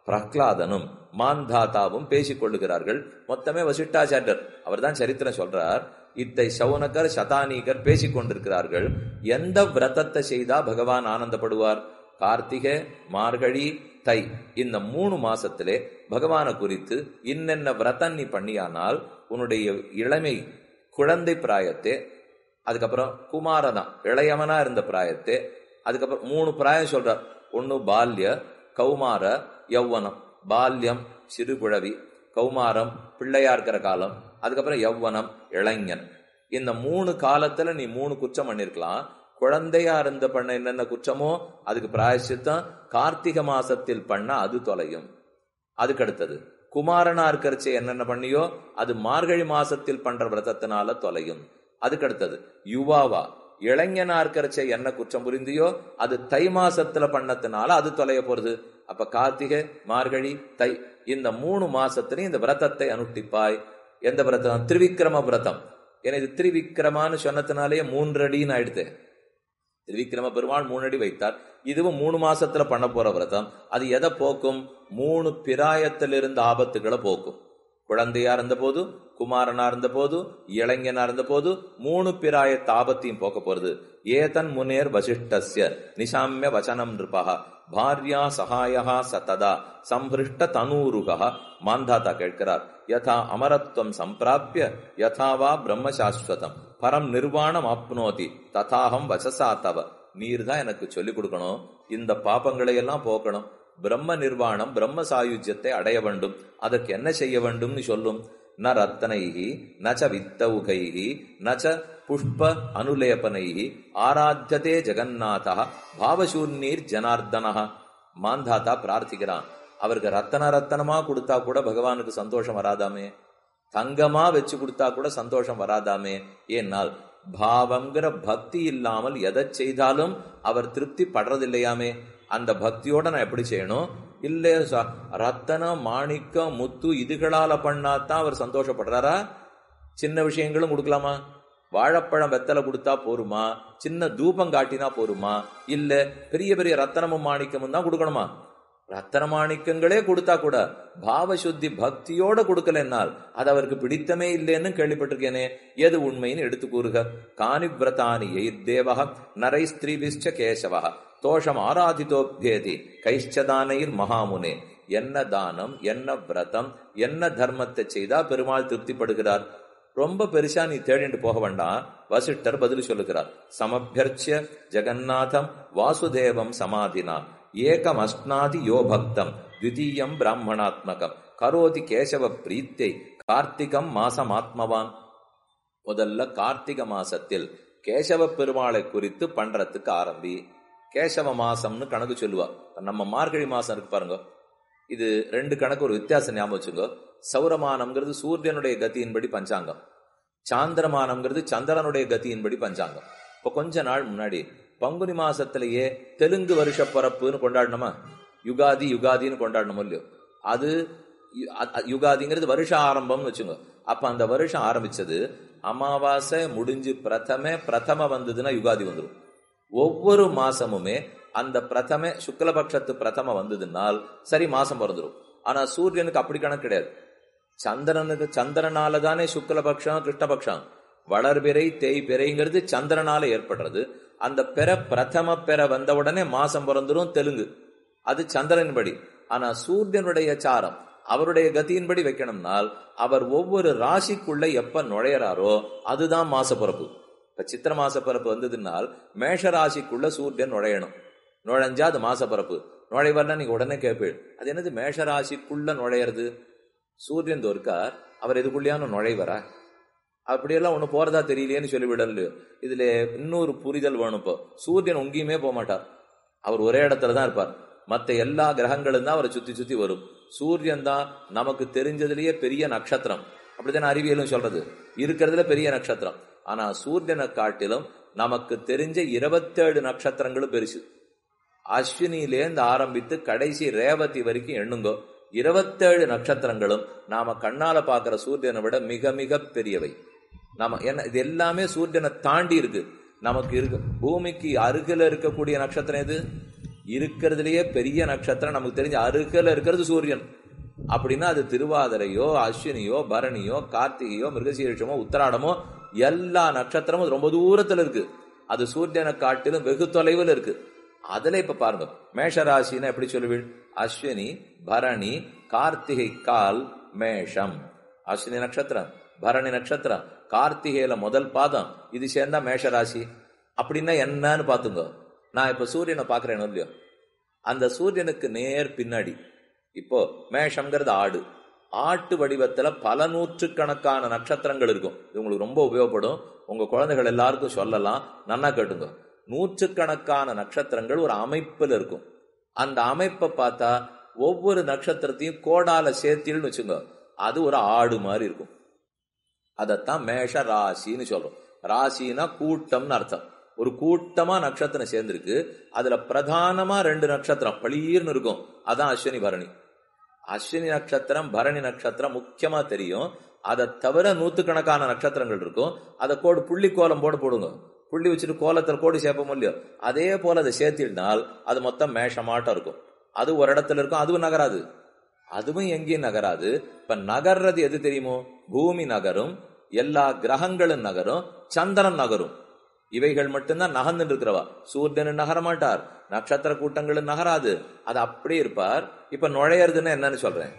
பிரஹ்லாதனும் மாந்தாதாவும் பேசிக் கொள்ளுகிறார்கள் மொத்தமே வசிட்டாச்சாரியர் அவர்தான் சரித்திரம் சொல்றார் இத்தை சவுனகர் சதானீகர் பேசிக் கொண்டிருக்கிறார்கள் எந்த விரதத்தை செய்தா பகவான் ஆனந்தப்படுவார் கார்த்திகை மார்கழி தை இந்த மூணு மாசத்திலே பகவானை குறித்து இன்னென்ன விரதம் நீ பண்ணியானால் உன்னுடைய இளமை குழந்தை பிராயத்தே அதுக்கப்புறம் குமாரதான் இளையவனா இருந்த பிராயத்தே அதுக்கப்புறம் மூணு பிராயம் சொல்றார் ஒன்னு பால்ய கௌமார யௌவனம் பால்யம் சிறு குழவி கௌமாரம் பிள்ளையா இருக்கிற காலம் அதுக்கப்புறம் யௌவனம் இளைஞன் இந்த மூணு காலத்துல நீ மூணு குற்றம் பண்ணிருக்கலாம் குழந்தையா இருந்த பண்ண என்னென்ன குற்றமோ அதுக்கு பிராயசித்தம் கார்த்திகை மாசத்தில் பண்ண அது தொலையும் அதுக்கு அடுத்தது குமாரனா இருக்கிறச்சு என்னென்ன பண்ணியோ அது மார்கழி மாசத்தில் பண்ற விரதத்தினால தொலையும் அதுக்கு அடுத்தது யுவாவா இளைஞனா இருக்கிறச்ச என்ன குற்றம் புரிந்தியோ அது தை மாசத்துல பண்ணத்தினால அது தொலைய போறது அப்ப கார்த்திகை மார்கழி தை இந்த மூணு மாசத்துலயும் இந்த விரதத்தை அனுஷ்டிப்பாய் எந்த விரதம் திரிவிக்ரம விரதம் ஏன்னா இது திரிவிக்ரமான்னு சொன்னதுனாலேயே மூன்று அடின்னு ஆயிடுது திரிவிக்ரம பெருமாள் மூணு அடி வைத்தார் இதுவும் மூணு மாசத்துல பண்ண போற விரதம் அது எதை போக்கும் மூணு பிராயத்திலிருந்து ஆபத்துகளை போக்கும் குழந்தையா இருந்த போது குமாரனா இருந்த போது இளைஞனா இருந்த போது மூணு பிராய தாபத்தையும் போக்க போறது ஏதன் முனேர் வசிஷ்டஸ்ய நிசாமிய வச்சனம் நிருபா பாரியா சகாயா சததா சம்பிருஷ்ட தனூருகா மாந்தாத்தா கேட்கிறார் யதா அமரத்வம் சம்பிராப்பிய யதாவா பிரம்மசாஸ்வதம் பரம் நிர்வாணம் ஆப்னோதி ததாகம் வசசா தவ நீர் தான் எனக்கு சொல்லிக் கொடுக்கணும் இந்த பாப்பங்களை எல்லாம் போக்கணும் பிரம்ம நிர்வாணம் பிரம்ம சாயுஜ்யத்தை அடைய வேண்டும் அதற்கு என்ன செய்ய வேண்டும்னு சொல்லும் ந ரத்தனைகி நச்ச வித்தவுகைகி நச்ச புஷ்ப அனுலேபனைகி ஆராத்தியதே ஜெகநாதா பாவசூர்ணீர் ஜனார்தனஹ மாந்தாத்தா பிரார்த்திக்கிறான் அவருக்கு ரத்தன ரத்தனமா கொடுத்தா கூட பகவானுக்கு சந்தோஷம் வராதாமே தங்கமா வச்சு கொடுத்தா கூட சந்தோஷம் வராதாமே ஏனால் பாவங்கிற பக்தி இல்லாமல் எதை செய்தாலும் அவர் திருப்தி படுறதில்லையாமே அந்த பக்தியோட நான் எப்படி செய்யணும் இல்ல ச- ரத்தனம் மாணிக்கம் முத்து இதுகளால பண்ணாதான் அவர் சந்தோஷப்படுறாரா சின்ன விஷயங்களும் கொடுக்கலாமா வாழைப்பழம் வெத்தலை கொடுத்தா போருமா சின்ன தூபம் காட்டினா போருமா இல்ல பெரிய பெரிய ரத்தனமும் மாணிக்கமும் தான் கொடுக்கணுமா ரத்தன மாணிக்கங்களே கொடுத்தா கூட பாவ சுத்தி பக்தியோட கொடுக்கலன்னால் அது அவருக்கு பிடித்தமே இல்லைன்னு கேள்விப்பட்டிருக்கேனே எது உண்மைன்னு எடுத்து கூறுக காணி விரதானி எயிர்தேவக நரை ஸ்திரீபிஷ்ட கேசவ தோஷம் ஆராதித்தோபியேதி கைஷ்டதானைர் மகாமுனே என்ன தானம் என்ன விரதம் என்ன தர்மத்தை செய்தா பெருமாள் திருப்திப்படுகிறார் ரொம்ப பெருசா நீ தேடிட்டு போக வேண்டாம் வசிஷ்டர் பதில் சொல்லுகிறார் சமபியர்ச்சிய ஜெகநாதம் வாசுதேவம் சமாதினா ஏகம் அஸ்னாதி யோ பக்தம் த்விதீயம் பிராமணாத்மகம் கரோதி கேசவ பிரீத்தை கார்த்திகம் மாசம் ஆத்மவான் முதல்ல கார்த்திக மாசத்தில் கேசவ பெருமாளை குறித்து பண்றதுக்கு ஆரம்பி கேசவ மாசம்னு கணக்கு சொல்லுவா நம்ம மார்கழி மாசம் இருக்கு பாருங்க இது ரெண்டு கணக்கு ஒரு வித்தியாசம் ஞாபகம் வச்சுங்க சௌரமானம்ங்கிறது சூரியனுடைய கதியின்படி பஞ்சாங்கம் சாந்திரமானம்ங்கிறது சந்திரனுடைய கதியின்படி பஞ்சாங்கம் இப்ப கொஞ்ச நாள் முன்னாடி பங்குனி மாசத்திலேயே தெலுங்கு வருஷ பிறப்புன்னு கொண்டாடணுமா யுகாதி யுகாதின்னு கொண்டாடணும் இல்லையோ அது யு- அ- அ- யுகாதிங்கிறது வருஷ ஆரம்பம்னு வச்சுங்க அப்ப அந்த வருஷம் ஆரம்பிச்சது அமாவாசை முடிஞ்சு பிரதம பிரதம வந்ததுன்னா யுகாதி வந்துடும் ஒவ்வொரு மாசமுமே அந்த பிரதம சுக்லபட்சத்து பிரதம வந்ததுனால் சரி மாசம் பிறந்துரும் ஆனா சூரியனுக்கு அப்படி கணக்கு கிடையாது சந்திரனுக்கு சந்திரனால தானே சுக்லபக்ஷம் கிருஷ்ணபக்ஷம் வளர்பிறை தேய்பிறைங்கிறது சந்திரனால ஏற்படுறது அந்த பெற பிரதம பெற வந்த உடனே மாசம் பிறந்துரும் தெலுங்கு அது சந்திரன்படி ஆனா சூரியனுடைய சாரம் அவருடைய கதியின்படி வைக்கணும்னால் அவர் ஒவ்வொரு ராசிக்குள்ள எப்ப நுழையறாரோ அதுதான் மாச பிறப்பு இப்ப சித்திர மாச பிறப்பு வந்ததுனால் மேஷ ராசிக்குள்ள சூரியன் நுழையணும் நுழைஞ்சா அது மாச பிறப்பு நுழைவர்னா நீங்க உடனே கேட்பீள் அது என்னது மேஷ ராசிக்குள்ள நுழையிறது சூரியன் தோற்கார் அவர் எதுக்குள்ளேயான நுழைவரா அப்படியெல்லாம் ஒண்ணு போறதா தெரியலையேன்னு சொல்லிவிடல இதுல இன்னொரு புரிதல் வேணும் இப்போ சூரியன் எங்கேயுமே போக மாட்டார் அவர் ஒரே இடத்துல தான் இருப்பார் மத்த எல்லா கிரகங்களும் தான் அவரை சுத்தி சுத்தி வரும் சூரியன் தான் நமக்கு தெரிஞ்சதுலயே பெரிய நட்சத்திரம் அப்படித்தானே அறிவியலும் சொல்றது இருக்கிறதுல பெரிய நட்சத்திரம் ஆனா சூரியனை காட்டிலும் நமக்கு தெரிஞ்ச இருபத்தேழு நட்சத்திரங்களும் பெருசு அஸ்வினிலேருந்து ஆரம்பித்து கடைசி ரேவதி வரைக்கும் எண்ணுங்கோ இருபத்தேழு நட்சத்திரங்களும் நாம கண்ணால பாக்குற சூரியனை விட மிக மிக பெரியவை நாம என்ன இது எல்லாமே சூரியனை தாண்டி இருக்கு நமக்கு இருக்கு பூமிக்கு அருகில இருக்கக்கூடிய நட்சத்திரம் எது இருக்கிறதுலயே பெரிய நட்சத்திரம் நமக்கு தெரிஞ்ச அருகில இருக்கிறது சூரியன் அப்படின்னா அது திருவாதிரையோ அஸ்வினியோ பரணியோ கார்த்திகையோ மிருகசீரிஷமோ உத்தராடமோ எல்லா நட்சத்திரமும் ரொம்ப தூரத்துல இருக்கு அது சூரியனை காட்டிலும் வெகு தொலைவில் இருக்கு அதுல இப்ப பாருங்க மேஷராசின்னு எப்படி சொல்லுவீள் அஸ்வினி பரணி கார்த்திகை கால் மேஷம் அஸ்வினி நட்சத்திரம் பரணி நட்சத்திரம் கார்த்திகையில முதல் பாதம் இது சேர்ந்தா மேஷராசி அப்படின்னா என்னன்னு பாத்துங்க நான் இப்ப சூரியனை பாக்குறேன் இல்லையோ அந்த சூரியனுக்கு நேர் பின்னாடி இப்போ மேஷம்ங்கிறது ஆடு ஆட்டு வடிவத்துல பல நூற்றுக்கணக்கான நட்சத்திரங்கள் இருக்கும் இது உங்களுக்கு ரொம்ப உபயோகப்படும் உங்க குழந்தைகள் எல்லாருக்கும் சொல்லலாம் நன்னா கேட்டுங்க நூற்றுக்கணக்கான நட்சத்திரங்கள் ஒரு அமைப்புல இருக்கும் அந்த அமைப்பை பார்த்தா ஒவ்வொரு நட்சத்திரத்தையும் கோடால சேர்த்தில்னு வச்சுங்க அது ஒரு ஆடு மாதிரி இருக்கும் அதத்தான் மேஷ ராசின்னு சொல்றோம் ராசினா கூட்டம்னு அர்த்தம் ஒரு கூட்டமா நட்சத்திரம் சேர்ந்திருக்கு அதுல பிரதானமா ரெண்டு நட்சத்திரம் பளீர்னு இருக்கும் அதான் அஸ்வினி பரணி அஸ்வினி நட்சத்திரம் பரணி நட்சத்திரம் முக்கியமா தெரியும் அதை தவிர நூத்துக்கணக்கான நட்சத்திரங்கள் இருக்கும் அதை கோடு புள்ளி கோலம் போட போடுங்க புள்ளி வச்சுட்டு கோலத்தில் கோடு சேர்ப்போம் இல்லையோ அதே போல அதை சேர்த்தினால் அது மொத்தம் மேஷமாட்டம் இருக்கும் அது ஒரு இடத்துல இருக்கும் அதுவும் நகராது அதுவும் எங்கேயும் நகராது இப்ப நகர்றது எது தெரியுமோ பூமி நகரும் எல்லா கிரகங்களும் நகரும் சந்திரன் நகரும் இவைகள் மட்டும்தான் நகர்ந்து இருக்கிறவா சூரியன் நகர மாட்டார் நட்சத்திர கூட்டங்களும் நகராது அது அப்படியே இருப்பார் இப்ப நுழையறதுன்னு என்னன்னு சொல்றேன்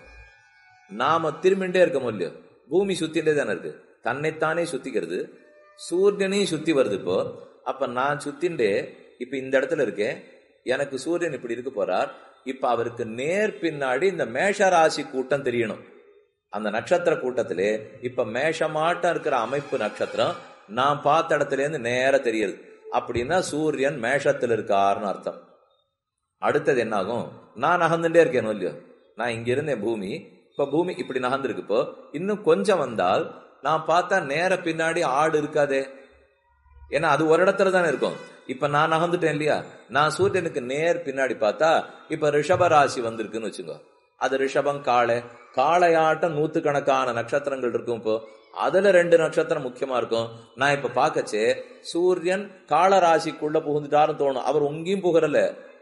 நாம திரும்பிண்டே இருக்க முடியும் பூமி சுத்திட்டே தானே இருக்கு தன்னைத்தானே சுத்திக்கிறது சூரியனையும் சுத்தி வருது இப்போ அப்ப நான் சுத்திண்டே இப்ப இந்த இடத்துல இருக்கேன் எனக்கு சூரியன் இப்படி இருக்க போறார் இப்ப அவருக்கு நேர் பின்னாடி இந்த மேஷராசி கூட்டம் தெரியணும் அந்த நட்சத்திர கூட்டத்திலே இப்ப மேஷமாட்டம் இருக்கிற அமைப்பு நட்சத்திரம் நான் பார்த்த இடத்துல இருந்து நேர தெரியுது அப்படின்னா சூரியன் மேஷத்தில் இருக்காருன்னு அர்த்தம் அடுத்தது என்னாகும் நான் நகர்ந்துட்டே இருக்கேன் இல்லையோ நான் இங்க இருந்தேன் பூமி இப்ப பூமி இப்படி நகர்ந்துருக்கு இப்போ இன்னும் கொஞ்சம் வந்தால் நான் பார்த்தா நேர பின்னாடி ஆடு இருக்காதே ஏன்னா அது ஒரு இடத்துல தானே இருக்கும் இப்ப நான் நகர்ந்துட்டேன் இல்லையா நான் சூரியனுக்கு நேர் பின்னாடி பார்த்தா இப்ப ரிஷப ராசி வந்திருக்குன்னு வச்சுக்கோ அது ரிஷபம் காளை காளையாட்டம் நூத்துக்கணக்கான நட்சத்திரங்கள் இருக்கும் இப்போ அதுல ரெண்டு நட்சத்திரம் முக்கியமா இருக்கும் நான் இப்ப பாக்கச்சே சூரியன் காள ராசிக்குள்ள புகுந்துட்டாருன்னு தோணும் அவர் உங்கேயும் புகறல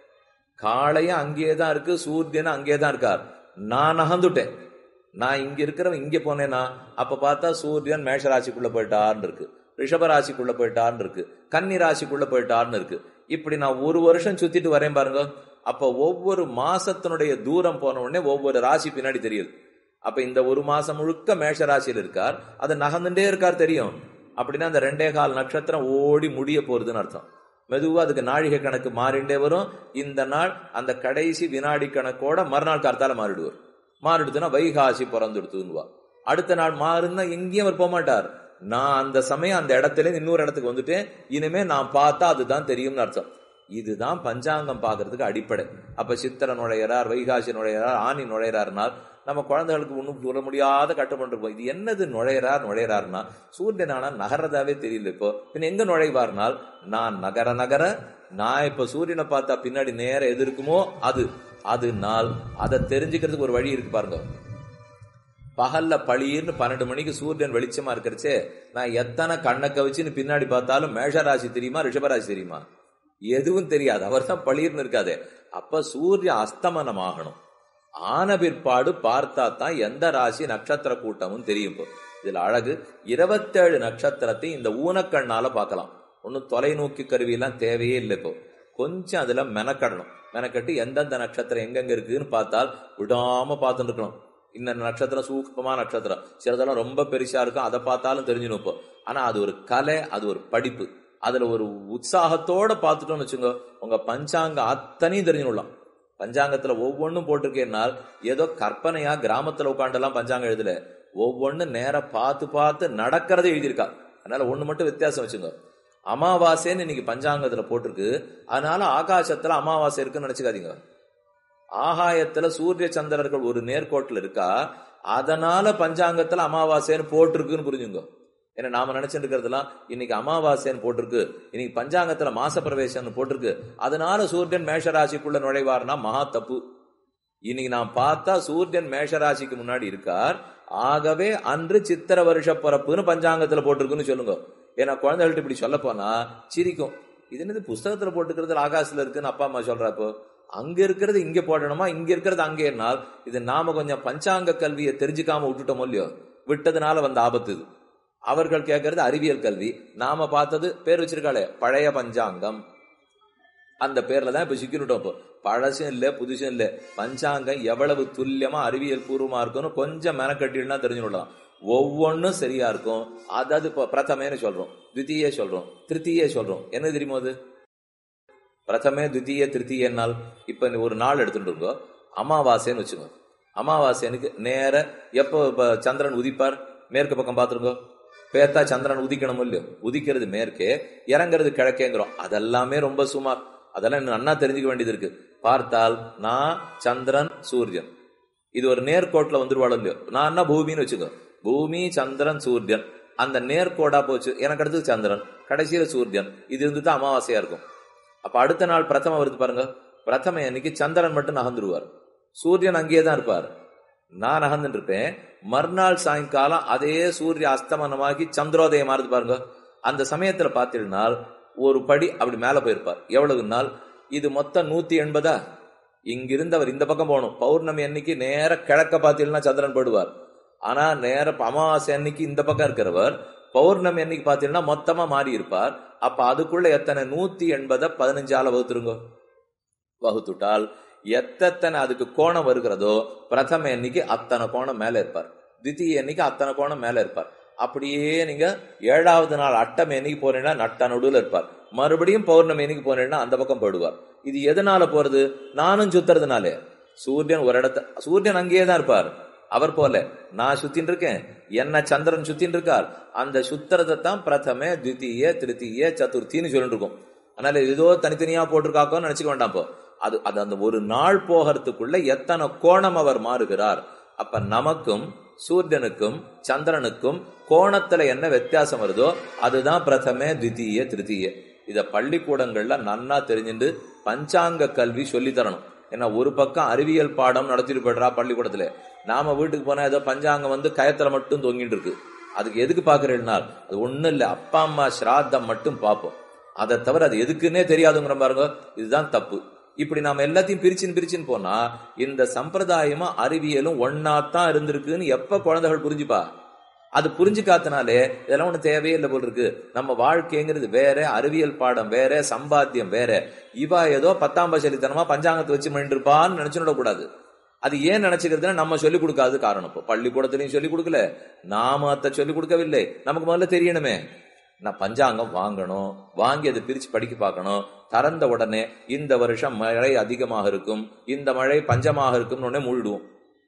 காளையும் அங்கேயே தான் இருக்கு சூரியன் அங்கேயே தான் இருக்கார் நான் நகர்ந்துட்டேன் நான் இங்க இருக்கிறவன் இங்க போனேன்னா அப்ப பார்த்தா சூரியன் மேஷ ராசிக்குள்ள போயிட்டார்னு இருக்கு ரிஷப ராசிக்குள்ள போயிட்டார்னு இருக்கு கன்னி ராசிக்குள்ள போயிட்டார்னு இருக்கு இப்படி நான் ஒரு வருஷம் சுத்திட்டு வரேன் பாருங்க அப்ப ஒவ்வொரு மாசத்தினுடைய தூரம் போன உடனே ஒவ்வொரு ராசி பின்னாடி தெரியுது அப்ப இந்த ஒரு மாசம் முழுக்க மேஷ ராசியில் இருக்கார் அது நகர்ந்துட்டே இருக்கார் தெரியும் அப்படின்னா அந்த ரெண்டே கால் நட்சத்திரம் ஓடி முடிய போறதுன்னு அர்த்தம் மெதுவா அதுக்கு நாழிகை கணக்கு மாறிண்டே வரும் இந்த நாள் அந்த கடைசி வினாடி கணக்கோட மறுநாள் கார்த்தால மாறிடுவார் மாறிடுதுன்னா வைகாசி பிறந்துடுத்துவா அடுத்த நாள் மாறுன்னா எங்கேயும் அவர் போக மாட்டார் நான் அந்த சமயம் அந்த இடத்துல இருந்து இன்னொரு இடத்துக்கு வந்துட்டேன் இனிமே நான் பார்த்தா அதுதான் தெரியும்னு அர்த்தம் இதுதான் பஞ்சாங்கம் பாக்குறதுக்கு அடிப்படை அப்ப சித்திர நுழையிறார் வைகாசி நுழையிறார் ஆணி நுழையிறார்னால் நம்ம குழந்தைகளுக்கு ஒன்றும் சொல்ல முடியாத கட்டுப்பட்டுருப்போம் இது என்னது நுழையிறார் நுழையிறார்னா சூரியனானா நகரதாவே தெரியல இப்போ பின் எங்க நுழைவார்னால் நான் நகர நகர நான் இப்ப சூரியனை பார்த்தா பின்னாடி நேர எது இருக்குமோ அது அது நாள் அதை தெரிஞ்சுக்கிறதுக்கு ஒரு வழி இருக்கு பாருங்க பகல்ல பளிர்னு பன்னெண்டு மணிக்கு சூரியன் வெளிச்சமா இருக்கிறச்சே நான் எத்தனை கண்ணை கவிச்சுன்னு பின்னாடி பார்த்தாலும் மேஷராசி தெரியுமா ரிஷபராசி தெரியுமா எதுவும் தெரியாது அவர் தான் பளிர்னு இருக்காது அப்ப சூரிய அஸ்தமனம் ஆகணும் ஆன பிற்பாடு பார்த்தா தான் எந்த ராசி நட்சத்திர கூட்டமும் தெரியும் இப்போ இதுல அழகு இருபத்தேழு நட்சத்திரத்தை இந்த ஊனக்கண்ணால பார்க்கலாம் ஒன்னும் தொலைநோக்கி கருவியெல்லாம் தேவையே இல்லை இப்போ கொஞ்சம் அதுல மெனக்கடணும் மெனக்கட்டு எந்தெந்த நட்சத்திரம் எங்கெங்க இருக்குன்னு பார்த்தால் விடாம பார்த்துட்டு இருக்கணும் இந்த நட்சத்திரம் சூக்மமான நட்சத்திரம் சிலதெல்லாம் ரொம்ப பெருசா இருக்கும் அதை பார்த்தாலும் தெரிஞ்சிடும் இப்போ ஆனா அது ஒரு கலை அது ஒரு படிப்பு அதுல ஒரு உற்சாகத்தோட பார்த்துட்டோம்னு வச்சுங்க உங்க பஞ்சாங்க அத்தனையும் தெரிஞ்சுடலாம் பஞ்சாங்கத்துல ஒவ்வொன்றும் போட்டிருக்கேன்னால் ஏதோ கற்பனையா கிராமத்துல உட்காண்டெல்லாம் பஞ்சாங்கம் எழுதல ஒவ்வொன்றும் நேர பார்த்து பார்த்து நடக்கிறத எழுதியிருக்கா அதனால ஒண்ணு மட்டும் வித்தியாசம் வச்சுங்க அமாவாசைன்னு இன்னைக்கு பஞ்சாங்கத்துல போட்டிருக்கு அதனால ஆகாசத்துல அமாவாசை இருக்குன்னு நினைச்சுக்காதீங்க ஆகாயத்துல சூரிய சந்திரர்கள் ஒரு நேர்கோட்டில் இருக்கா அதனால பஞ்சாங்கத்துல அமாவாசைன்னு போட்டிருக்குன்னு புரிஞ்சுங்க ஏன்னா நாம நினைச்சிட்டு இருக்கிறதுலாம் இன்னைக்கு அமாவாசைன்னு போட்டிருக்கு இன்னைக்கு பஞ்சாங்கத்துல மாச பிரவேசம்னு போட்டிருக்கு அதனால சூரியன் மேஷராசிக்குள்ள நுழைவார்னா மகா தப்பு இன்னைக்கு நான் பார்த்தா சூரியன் மேஷராசிக்கு முன்னாடி இருக்கார் ஆகவே அன்று சித்திர வருஷ பிறப்புன்னு பஞ்சாங்கத்துல போட்டிருக்குன்னு சொல்லுங்க ஏன்னா குழந்தைகள்ட்ட இப்படி சொல்ல போனா சிரிக்கும் இது என்னது புஸ்தகத்துல போட்டுக்கிறதுல ஆகாசத்துல இருக்குன்னு அப்பா அம்மா சொல்றப்போ அங்க இருக்கிறது இங்க போடணுமா இங்க இருக்கிறது அங்கே என்னால் இது நாம கொஞ்சம் பஞ்சாங்க கல்வியை தெரிஞ்சுக்காம விட்டுட்டோமோ இல்லையோ விட்டதுனால வந்த ஆபத்து இது அவர்கள் கேட்கறது அறிவியல் கல்வி நாம பார்த்தது பேர் வச்சிருக்காளே பழைய பஞ்சாங்கம் அந்த பேர்ல தான் இப்ப சிக்கினுட்டோம் இப்போ பழசும் இல்ல புதுசும் இல்ல பஞ்சாங்கம் எவ்வளவு துல்லியமா அறிவியல் பூர்வமா இருக்கும்னு கொஞ்சம் மெனக்கட்டினா தெரிஞ்சு விடலாம் ஒவ்வொன்னும் சரியா இருக்கும் அதாவது இப்போ பிரதமேன்னு சொல்றோம் தித்தியே சொல்றோம் திருத்தியே சொல்றோம் என்ன தெரியுமோ அது பிரதமே தித்திய திருத்திய நாள் இப்ப நீ ஒரு நாள் எடுத்துட்டு இருக்கோம் அமாவாசைன்னு வச்சுக்கோ அமாவாசைனுக்கு நேர எப்போ இப்ப சந்திரன் உதிப்பார் மேற்கு பக்கம் பார்த்துருங்கோ பேத்தா சந்திரன் உதிக்கணும் இல்லையோ உதிக்கிறது மேற்கே இறங்குறது கிழக்கேங்கிறோம் அதெல்லாமே ரொம்ப சுமார் அதெல்லாம் இன்னும் நன்னா தெரிஞ்சுக்க வேண்டியது இருக்கு பார்த்தால் நான் சந்திரன் சூரியன் இது ஒரு நேர்கோட்டில் வந்துருவாள் இல்லையோ நான் என்ன பூமின்னு வச்சுக்கோ பூமி சந்திரன் சூரியன் அந்த நேர்கோடா போச்சு எனக்கு அடுத்தது சந்திரன் கடைசியில சூரியன் இது இருந்து தான் அமாவாசையா இருக்கும் அப்ப அடுத்த நாள் பிரதம வருது பாருங்க பிரதம அன்னைக்கு சந்திரன் மட்டும் நகர்ந்துருவார் சூரியன் அங்கேயே தான் இருப்பார் நான் நகர்ந்துட்டு இருப்பேன் மறுநாள் சாயங்காலம் அதே சூரிய அஸ்தமனமாகி சந்திரோதயம் மாறுது பாருங்க அந்த சமயத்துல பார்த்தீங்கன்னா ஒரு படி அப்படி மேல போயிருப்பார் எவ்வளவு நாள் இது மொத்தம் நூத்தி எண்பதா இங்கிருந்து அவர் இந்த பக்கம் போகணும் பௌர்ணமி அன்னைக்கு நேர கிழக்க பார்த்தீங்கன்னா சந்திரன் போடுவார் ஆனா நேர அமாவாசை அன்னைக்கு இந்த பக்கம் இருக்கிறவர் பௌர்ணமி அன்னைக்கு பார்த்தீங்கன்னா மொத்தமா மாறி இருப்பார் அப்ப அதுக்குள்ள எத்தனை நூத்தி எண்பதை பதினஞ்சால வகுத்துருங்க வகுத்துட்டால் எத்தனை அதுக்கு கோணம் வருகிறதோ பிரதம அன்னைக்கு அத்தனை கோணம் மேல இருப்பார் தித்திய அன்னைக்கு அத்தனை கோணம் மேல இருப்பார் அப்படியே நீங்க ஏழாவது நாள் அட்டம் என்னைக்கு போறீங்கன்னா நட்ட நடுவில் இருப்பார் மறுபடியும் பௌர்ணமி என்னைக்கு போறீங்கன்னா அந்த பக்கம் போயிடுவார் இது எதனால போறது நானும் சுத்துறதுனாலே சூரியன் ஒரு இடத்த சூரியன் அங்கேயே தான் இருப்பார் அவர் போல நான் சுத்தின் இருக்கேன் என்ன சந்திரன் சுத்தின் இருக்கார் அந்த சுத்துறதை தான் பிரதம தித்திய திருத்திய சதுர்த்தின்னு சொல்லிட்டு இருக்கோம் அதனால ஏதோ தனித்தனியா போட்டிருக்காக்கோன்னு நினைச்சுக்க வேண்டாம் இப்போ அது அது அந்த ஒரு நாள் போகிறதுக்குள்ள எத்தனை கோணம் அவர் மாறுகிறார் அப்ப நமக்கும் சூரியனுக்கும் சந்திரனுக்கும் கோணத்துல என்ன வித்தியாசம் வருதோ அதுதான் பிரதமே தித்திய திருத்திய இத பள்ளிக்கூடங்கள்ல நன்னா தெரிஞ்சுட்டு பஞ்சாங்க கல்வி சொல்லி தரணும் ஏன்னா ஒரு பக்கம் அறிவியல் பாடம் நடத்திட்டு போயிடுறா பள்ளிக்கூடத்துல நாம வீட்டுக்கு போனா ஏதோ பஞ்சாங்கம் வந்து கயத்துல மட்டும் தொங்கிட்டு இருக்கு அதுக்கு எதுக்கு பாக்குறேன்னா அது ஒண்ணும் இல்ல அப்பா அம்மா ஸ்ராத்தம் மட்டும் பார்ப்போம் அதை தவிர அது எதுக்குன்னே தெரியாதுங்கிற பாருங்க இதுதான் தப்பு இப்படி நாம எல்லாத்தையும் பிரிச்சுன்னு பிரிச்சுன்னு போனா இந்த சம்பிரதாயமும் அறிவியலும் ஒன்னாத்தான் இருந்திருக்குன்னு எப்ப குழந்தைகள் புரிஞ்சுப்பா அது புரிஞ்சுக்காத்தனாலே இதெல்லாம் ஒண்ணு தேவையே இல்லை போல் இருக்கு நம்ம வாழ்க்கைங்கிறது வேற அறிவியல் பாடம் வேற சம்பாத்தியம் வேற இவா ஏதோ பத்தாம் பசலித்தனமா பஞ்சாங்கத்தை வச்சு பண்ணிருப்பான்னு நினைச்சுட கூடாது அது ஏன் நினைச்சுக்கிறதுனா நம்ம சொல்லிக் கொடுக்காது காரணம் இப்போ பள்ளிக்கூடத்திலையும் சொல்லிக் கொடுக்கல நாம அத்தை சொல்லிக் கொடுக்கவில்லை நமக்கு முதல்ல தெரியணுமே நான் பஞ்சாங்கம் வாங்கணும் வாங்கி அதை பிரிச்சு படிக்க பார்க்கணும் திறந்த உடனே இந்த வருஷம் மழை அதிகமாக இருக்கும் இந்த மழை பஞ்சமாக இருக்கும்னு உடனே மூழ்கிடுவோம்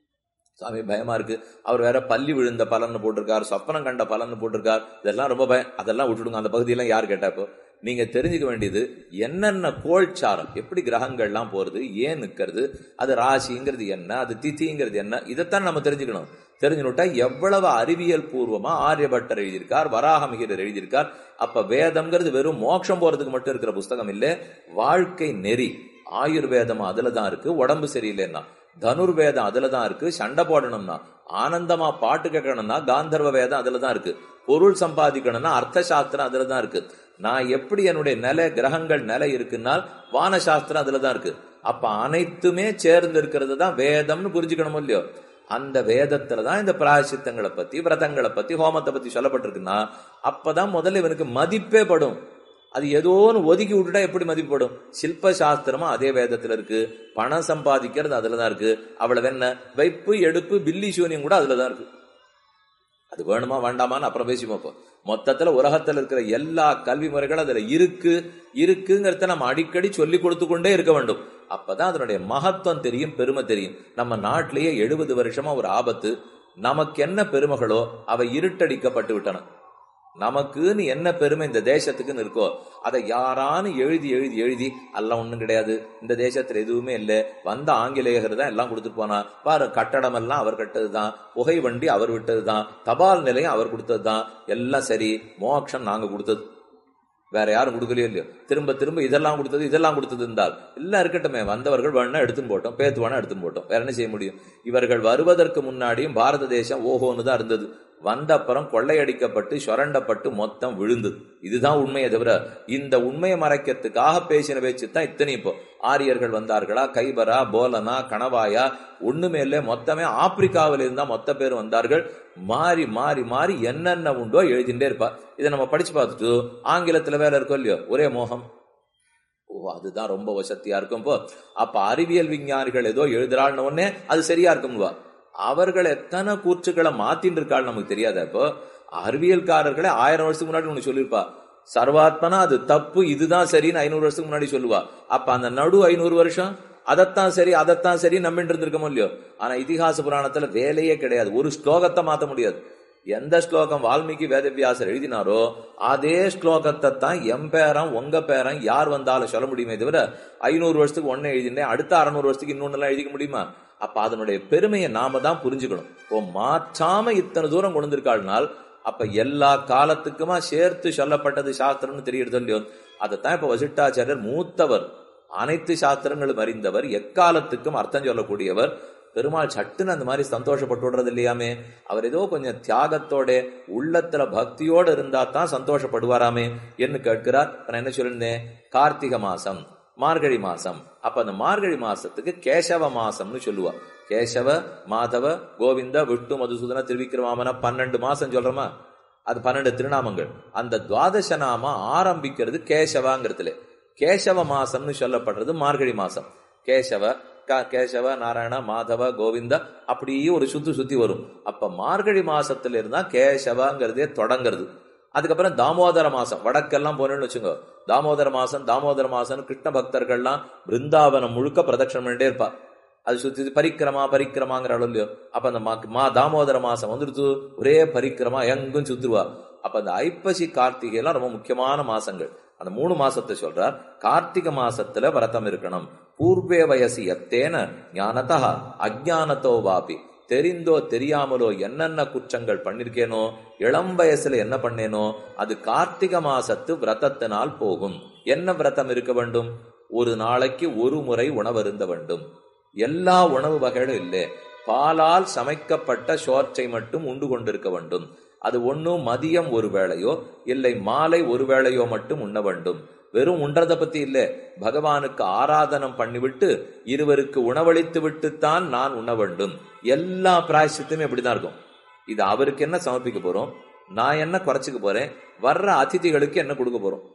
சாமி பயமா இருக்கு அவர் வேற பள்ளி விழுந்த பலன்னு போட்டிருக்கார் சொப்பனம் கண்ட பலன்னு போட்டிருக்கார் இதெல்லாம் ரொம்ப பயம் அதெல்லாம் விட்டுடுங்க அந்த பகுதியெல்லாம் யார் கேட்டா இப்போ நீங்க தெரிஞ்சுக்க வேண்டியது என்னென்ன கோள்சாரம் எப்படி கிரகங்கள்லாம் போறது ஏன் நிக்கிறது அது ராசிங்கிறது என்ன அது திதிங்கிறது என்ன இதைத்தான் நம்ம தெரிஞ்சுக்கணும் தெரிஞ்சுனுட்டா எவ்வளவு அறிவியல் பூர்வமா ஆரியபட்டர் எழுதியிருக்கார் வராகமிகர் எழுதியிருக்கார் அப்ப வேதம்ங்கிறது வெறும் மோட்சம் போறதுக்கு மட்டும் இருக்கிற புஸ்தகம் இல்ல வாழ்க்கை நெறி ஆயுர்வேதம் அதுல தான் இருக்கு உடம்பு சரியில்லைன்னா தனுர்வேதம் அதுல தான் இருக்கு சண்டை போடணும்னா ஆனந்தமா பாட்டு கேட்கணும்னா காந்தர்வ வேதம் அதுல தான் இருக்கு பொருள் சம்பாதிக்கணும்னா அர்த்த சாஸ்திரம் அதுல தான் இருக்கு நான் எப்படி என்னுடைய நிலை கிரகங்கள் நிலை இருக்குன்னா வானசாஸ்திரம் அதுல தான் இருக்கு அப்ப அனைத்துமே சேர்ந்து இருக்கிறது தான் வேதம்னு புரிஞ்சுக்கணும் இல்லையோ அந்த வேதத்துல தான் இந்த பிராயசித்தங்களை பத்தி விரதங்களை பத்தி ஹோமத்தை பத்தி சொல்லப்பட்டிருக்குன்னா அப்பதான் முதல்ல இவனுக்கு மதிப்பே படும் அது ஏதோன்னு ஒதுக்கி விட்டுட்டா எப்படி மதிப்படும் சில்ப சாஸ்திரமா அதே வேதத்துல இருக்கு பணம் சம்பாதிக்கிறது அதுலதான் இருக்கு அவ்வளவு என்ன வைப்பு எடுப்பு பில்லி சூனியம் கூட அதுலதான் இருக்கு அது வேணுமா வேண்டாமான்னு அப்புறம் பேசிப்போம் இப்போ மொத்தத்துல உலகத்துல இருக்கிற எல்லா கல்வி முறைகளும் அதுல இருக்கு இருக்குங்கிறத நம்ம அடிக்கடி சொல்லி கொடுத்து கொண்டே இருக்க வேண்டும் அப்பதான் அதனுடைய மகத்துவம் தெரியும் பெருமை தெரியும் நம்ம நாட்டிலேயே எழுபது வருஷமா ஒரு ஆபத்து நமக்கு என்ன பெருமைகளோ அவை இருட்டடிக்கப்பட்டு விட்டன நமக்குன்னு என்ன பெருமை இந்த தேசத்துக்குன்னு இருக்கோ அதை யாரான்னு எழுதி எழுதி எழுதி எல்லாம் ஒண்ணும் கிடையாது இந்த தேசத்துல எதுவுமே இல்லை வந்த ஆங்கிலேயர் தான் எல்லாம் கொடுத்துட்டு போனா பாரு கட்டடம் எல்லாம் அவர் கட்டதுதான் புகை வண்டி அவர் விட்டதுதான் தபால் நிலையம் அவர் கொடுத்ததுதான் எல்லாம் சரி மோட்சம் நாங்க கொடுத்தது வேற யாரும் கொடுக்கலையோ இல்லையோ திரும்ப திரும்ப இதெல்லாம் கொடுத்தது இதெல்லாம் கொடுத்தது இருந்தால் எல்லாம் இருக்கட்டுமே வந்தவர்கள் வேணா எடுத்துன்னு போட்டோம் பேத்து வேணா எடுத்துன்னு போட்டோம் வேற என்ன செய்ய முடியும் இவர்கள் வருவதற்கு முன்னாடியும் பாரத தேசம் ஓஹோன்னு தான் இருந்தது வந்த அப்புறம் கொள்ளையடிக்கப்பட்டு சுரண்டப்பட்டு மொத்தம் விழுந்தது இதுதான் உண்மையை தவிர இந்த உண்மையை மறைக்கிறதுக்காக பேசின பேச்சு தான் இத்தனை இப்போ ஆரியர்கள் வந்தார்களா கைபரா போலனா கணவாயா ஒண்ணுமே இல்லை மொத்தமே ஆப்பிரிக்காவில இருந்தா மொத்த பேர் வந்தார்கள் மாறி மாறி மாறி என்னென்ன உண்டோ எழுதிட்டே இருப்பா இதை நம்ம படிச்சு பார்த்துட்டு ஆங்கிலத்துல வேற இருக்கோ இல்லையோ ஒரே மோகம் ஓ அதுதான் ரொம்ப வசதியா இருக்கும் இப்போ அப்ப அறிவியல் விஞ்ஞானிகள் ஏதோ எழுதுறாள்னு உடனே அது சரியா இருக்கும்வா அவர்கள் எத்தனை கூற்றுக்களை மாத்தின்னு இருக்காள் நமக்கு தெரியாத இப்போ அறிவியல்காரர்களே ஆயிரம் வருஷத்துக்கு முன்னாடி ஒண்ணு சொல்லியிருப்பா சர்வாத்மனா அது தப்பு இதுதான் சரின்னு ஐநூறு வருஷத்துக்கு முன்னாடி சொல்லுவா அப்ப அந்த நடு ஐநூறு வருஷம் அதைத்தான் சரி அதைத்தான் சரி நம்பிட்டு இருந்திருக்கமோ இல்லையோ ஆனா இதிகாச புராணத்துல வேலையே கிடையாது ஒரு ஸ்லோகத்தை மாத்த முடியாது எந்த ஸ்லோகம் வால்மீகி வேதவியாசர் எழுதினாரோ அதே ஸ்லோகத்தை தான் எம் பேரம் உங்க பேரம் யார் வந்தாலும் சொல்ல முடியுமே தவிர ஐநூறு வருஷத்துக்கு ஒன்னு எழுதினேன் அடுத்த அறுநூறு வருஷத்துக்கு இன்னொன்னு எல்லாம் எழுதிக்க முடியுமா அப்ப அதனுடைய பெருமையை நாம தான் புரிஞ்சுக்கணும் இப்போ மாற்றாம இத்தனை தூரம் கொண்டு வந்திருக்காள்னால் அப்ப எல்லா காலத்துக்குமா சேர்த்து சொல்லப்பட்டது சாஸ்திரம்னு தெரியுது இல்லையோ அதைத்தான் இப்ப வசிட்டாச்சாரியர் மூத்தவர் அனைத்து சாஸ்திரங்களும் அறிந்தவர் எக்காலத்துக்கும் அர்த்தம் சொல்லக்கூடியவர் பெருமாள் சட்டுன்னு அந்த மாதிரி சந்தோஷப்பட்டு விடுறது இல்லையாமே அவர் ஏதோ கொஞ்சம் தியாகத்தோட உள்ளத்துல பக்தியோட இருந்தா தான் சந்தோஷப்படுவாராமே என்று கேட்கிறார் நான் என்ன சொல்லியிருந்தேன் கார்த்திகை மாசம் மார்கழி மாசம் அப்ப அந்த மார்கழி மாசத்துக்கு கேசவ மாசம்னு சொல்லுவா கேசவ மாதவ கோவிந்த விஷ்ணு மதுசூதன திருவிக்கிரமாமன பன்னெண்டு மாசம் சொல்றோமா அது பன்னெண்டு திருநாமங்கள் அந்த துவாதச நாம ஆரம்பிக்கிறது கேசவாங்கிறதுல கேசவ மாசம்னு சொல்லப்படுறது மார்கழி மாசம் கேசவ கேசவ நாராயண மாதவ கோவிந்த அப்படியே ஒரு சுத்து சுத்தி வரும் அப்ப மார்கழி மாசத்துல இருந்தா கேசவங்கிறதே தொடங்குறது அதுக்கப்புறம் தாமோதர மாசம் வடக்கெல்லாம் போனேன்னு வச்சுங்க தாமோதர மாசம் தாமோதர மாசம் கிருஷ்ண பக்தர்கள்லாம் பிருந்தாவனம் முழுக்க பிரதட்சணம் பண்ணிட்டே இருப்பா அது சுத்தி பரிக்கிரமா பரிக்கிரமாங்கிற அளவு இல்லையோ அப்ப அந்த மா தாமோதர மாசம் வந்துடுத்து ஒரே பரிக்கிரமா எங்கும் சுத்துருவா அப்ப அந்த ஐப்பசி கார்த்திகை எல்லாம் ரொம்ப முக்கியமான மாசங்கள் அந்த மூணு மாசத்தை சொல்றார் கார்த்திகை மாசத்துல விரதம் இருக்கணும் பூர்வே வயசு எத்தேன ஞானதா அஜானத்தோ வாபி தெரிந்தோ தெரியாமலோ என்னென்ன குற்றங்கள் பண்ணிருக்கேனோ இளம் வயசுல என்ன பண்ணேனோ அது கார்த்திகை மாசத்து விரதத்தினால் போகும் என்ன விரதம் இருக்க வேண்டும் ஒரு நாளைக்கு ஒரு முறை உணவருந்த வேண்டும் எல்லா உணவு வகைகளும் இல்லை பாலால் சமைக்கப்பட்ட சோற்றை மட்டும் உண்டு கொண்டிருக்க வேண்டும் அது ஒன்னும் மதியம் ஒரு வேளையோ இல்லை மாலை ஒரு வேளையோ மட்டும் உண்ண வேண்டும் வெறும் உண்றதை பத்தி இல்ல பகவானுக்கு ஆராதனம் பண்ணிவிட்டு இருவருக்கு உணவளித்து விட்டுத்தான் நான் உண்ண வேண்டும் எல்லா பிராயசித்துமே இப்படிதான் இருக்கும் இது அவருக்கு என்ன சமர்ப்பிக்க போறோம் நான் என்ன குறைச்சிக்க போறேன் வர்ற அதிதிகளுக்கு என்ன கொடுக்க போறோம்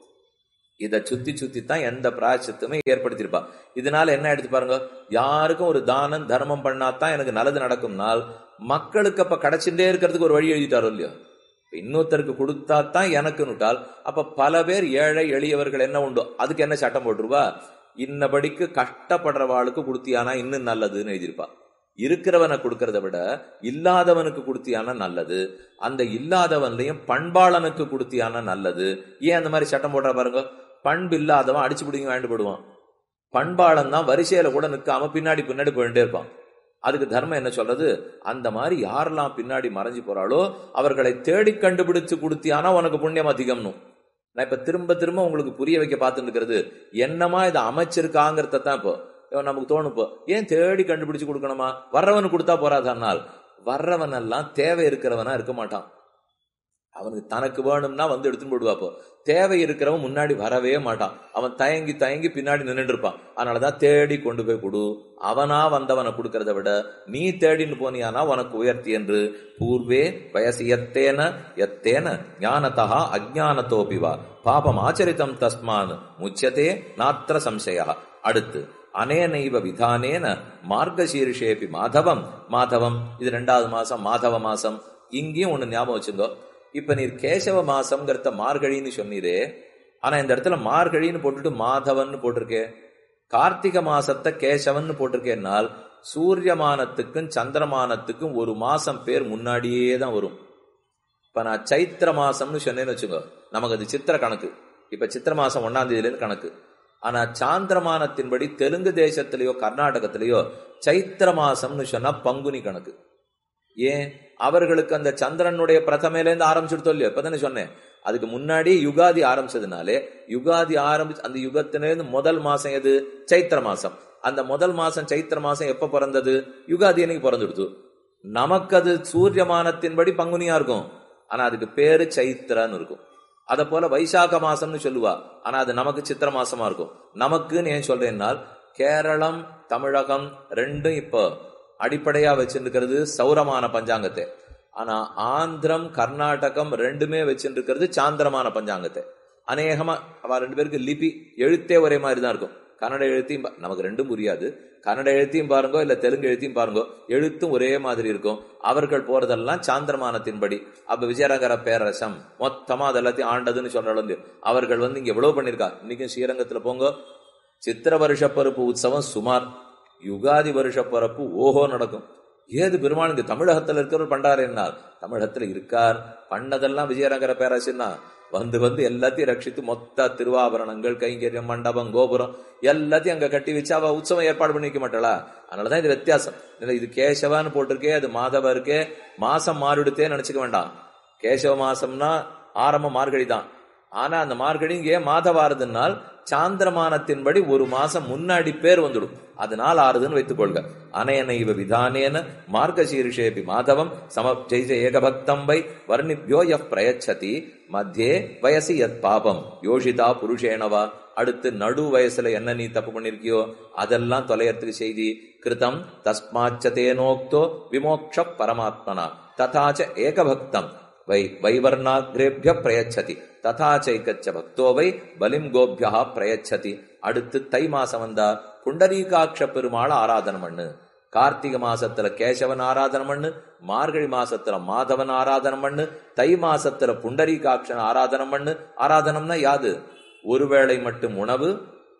இதை சுத்தி சுத்தி தான் எந்த பிராயசித்துமே ஏற்படுத்தியிருப்பா இதனால என்ன எடுத்து பாருங்க யாருக்கும் ஒரு தானம் தர்மம் பண்ணாதான் எனக்கு நல்லது நடக்கும்னால் மக்களுக்கு அப்ப கிடைச்சுட்டே இருக்கிறதுக்கு ஒரு வழி எழுதிட்டாரோ இல்லையோ இன்னொருத்தருக்கு கொடுத்தா தான் எனக்கு நுட்டால் அப்ப பல பேர் ஏழை எளியவர்கள் என்ன உண்டோ அதுக்கு என்ன சட்டம் போட்டுருவா இன்னபடிக்கு கஷ்டப்படுறவாளுக்கு கொடுத்தியானா இன்னும் நல்லதுன்னு எழுதியிருப்பா இருக்கிறவனை கொடுக்கறத விட இல்லாதவனுக்கு கொடுத்தியானா நல்லது அந்த இல்லாதவன்லயும் பண்பாளனுக்கு கொடுத்தியானா நல்லது ஏன் அந்த மாதிரி சட்டம் போடுற பாருங்க பண்பு இல்லாதவன் அடிச்சு பிடிங்க வாங்கிட்டு போடுவான் பண்பாளன் தான் வரிசையில கூட நிற்காம பின்னாடி பின்னாடி போயிட்டே இருப்பான் அதுக்கு தர்மம் என்ன சொல்றது அந்த மாதிரி யாரெல்லாம் பின்னாடி மறைஞ்சு போறாளோ அவர்களை தேடி கண்டுபிடிச்சு கொடுத்தியானா உனக்கு புண்ணியம் அதிகம்னு நான் இப்ப திரும்ப திரும்ப உங்களுக்கு புரிய வைக்க பார்த்துட்டு இருக்கிறது என்னமா இதை அமைச்சிருக்காங்கிறத தான் இப்போ நமக்கு தோணும் இப்போ ஏன் தேடி கண்டுபிடிச்சு கொடுக்கணுமா வர்றவனுக்கு கொடுத்தா போறாதனால் வர்றவன் எல்லாம் தேவை இருக்கிறவனா இருக்க மாட்டான் அவனுக்கு தனக்கு வேணும்னா வந்து எடுத்துன்னு போடுவாப்போ தேவை இருக்கிறவன் முன்னாடி வரவே மாட்டான் அவன் தயங்கி தயங்கி பின்னாடி நின்றுட்டு இருப்பான் அதனாலதான் தேடி கொண்டு போய் கொடு அவனா வந்தவனை கொடுக்கறத விட நீ தேடின்னு போனியானா உனக்கு உயர்த்தி என்று பூர்வே வயசு எத்தேன எத்தேன ஞானதா அஜானத்தோபிவா பாபம் ஆச்சரித்தம் தஸ்மான் முச்சதே நாத்திர சம்சயா அடுத்து அனேனைவ விதானேன மார்கசீர்ஷேபி மாதவம் மாதவம் இது ரெண்டாவது மாசம் மாதவ மாசம் இங்கேயும் ஒண்ணு ஞாபகம் வச்சுங்கோ இப்ப நீர் கேசவ மாசம்ங்கிறத மார்கழின்னு சொன்னீரே ஆனா இந்த இடத்துல மார்கழின்னு போட்டுட்டு மாதவன் போட்டிருக்கே கார்த்திகை மாசத்தை கேசவன் போட்டிருக்கேன்னால் சூரியமானத்துக்கும் சந்திரமானத்துக்கும் ஒரு மாசம் பேர் முன்னாடியே தான் வரும் இப்ப நான் சைத்திர மாசம்னு சொன்னேன்னு வச்சுக்கோ நமக்கு அது சித்திர கணக்கு இப்ப சித்திர மாசம் ஒன்னாம் தேதியிலேருந்து கணக்கு ஆனா சாந்திரமானத்தின்படி தெலுங்கு தேசத்திலேயோ கர்நாடகத்திலேயோ சைத்திர மாசம்னு சொன்னா பங்குனி கணக்கு ஏன் அவர்களுக்கு அந்த சந்திரனுடைய பிரதமையிலேருந்து ஆரம்பிச்சுட்டு இல்லையோ இப்பதானே சொன்னேன் அதுக்கு முன்னாடி யுகாதி ஆரம்பிச்சதுனாலே யுகாதி ஆரம்பிச்சு அந்த யுகத்திலேருந்து முதல் மாசம் எது சைத்திர மாசம் அந்த முதல் மாசம் சைத்திர மாசம் எப்ப பிறந்தது யுகாதி அன்னைக்கு பிறந்துடுத்து நமக்கு அது சூரியமானத்தின்படி பங்குனியா இருக்கும் ஆனா அதுக்கு பேரு சைத்திரன்னு இருக்கும் அத போல வைசாக மாசம்னு சொல்லுவா ஆனா அது நமக்கு சித்திர மாசமா இருக்கும் நமக்குன்னு ஏன் சொல்றேன்னால் கேரளம் தமிழகம் ரெண்டும் இப்போ அடிப்படையா வச்சிருக்கிறது சௌரமான பஞ்சாங்கத்தை ஆனா ஆந்திரம் கர்நாடகம் ரெண்டுமே வச்சிருக்கிறது சாந்திரமான பஞ்சாங்கத்தை அநேகமா அவ ரெண்டு பேருக்கு லிபி எழுத்தே ஒரே மாதிரி தான் இருக்கும் கன்னட எழுத்தையும் பா- நமக்கு ரெண்டும் புரியாது கன்னட எழுத்தையும் பாருங்க இல்ல தெலுங்கு எழுத்தையும் பாருங்க எழுத்தும் ஒரே மாதிரி இருக்கும் அவர்கள் போறதெல்லாம் சாந்திரமானத்தின்படி அப்ப விஜயநகர பேரரசம் மொத்தமா அது எல்லாத்தையும் ஆண்டதுன்னு சொல்றாலும் அவர்கள் வந்து இங்க எவ்வளவு பண்ணிருக்கா இன்னைக்கும் ஸ்ரீரங்கத்துல போங்க சித்திர வருஷ பருப்பு உற்சவம் சுமார் யுகாதி வருஷ பரப்பு ஓஹோ நடக்கும் ஏது பெருமாள் இங்க தமிழகத்துல இருக்கிறவர் பண்டாரு என்ன தமிழகத்துல இருக்கார் பண்ணதெல்லாம் விஜயநகர பேரரசுன்னா வந்து வந்து எல்லாத்தையும் ரட்சித்து மொத்த திருவாபரணங்கள் கைங்கரியம் மண்டபம் கோபுரம் எல்லாத்தையும் அங்க கட்டி வச்சு அவ உற்சவம் ஏற்பாடு பண்ணி வைக்க மாட்டாளா அதனாலதான் இது வித்தியாசம் இல்ல இது கேசவான்னு போட்டிருக்கே அது மாதவ இருக்கே மாசம் மாறிடுத்தே நினைச்சுக்க வேண்டாம் கேசவ மாசம்னா ஆரம்ப மார்கழி தான் ஆனா அந்த மார்கழி இங்கே மாதவாரதுனால் சாந்திரமானத்தின்படி ஒரு மாசம் முன்னாடி பேர் வந்துடும் அதனால் ஆறுதுன்னு வைத்துக் கொள்க அனேன இவ விதானேன மார்கசீர்ஷேபி மாதவம் சமப்ஜெய்ஜ ஏகபக்தம் வை வர்ணிப்யோ யப் பிரயச்சதி மத்தியே வயசு யத் பாபம் யோஷிதா புருஷேனவா அடுத்து நடு வயசுல என்ன நீ தப்பு பண்ணிருக்கியோ அதெல்லாம் தொலையறதுக்கு செய்தி கிருதம் தஸ்மாச்சதேனோக்தோ விமோக்ஷ பரமாத்மனா ததாச்ச ஏகபக்தம் வை வைவர்ணாகிரேபிய பிரயச்சதி ததா சைக்கச்ச பக்தோ வை பலிம் கோபியா பிரயச்சதி அடுத்து தை மாசம் வந்தா புண்டரீகாட்ச பெருமாள் ஆராதனை பண்ணு கார்த்திகை மாசத்துல கேசவன் ஆராதனை பண்ணு மார்கழி மாசத்துல மாதவன் ஆராதனை பண்ணு தை மாசத்துல புண்டரீகாட்சன் ஆராதனை பண்ணு ஆராதனம்னா யாது ஒருவேளை மட்டும் உணவு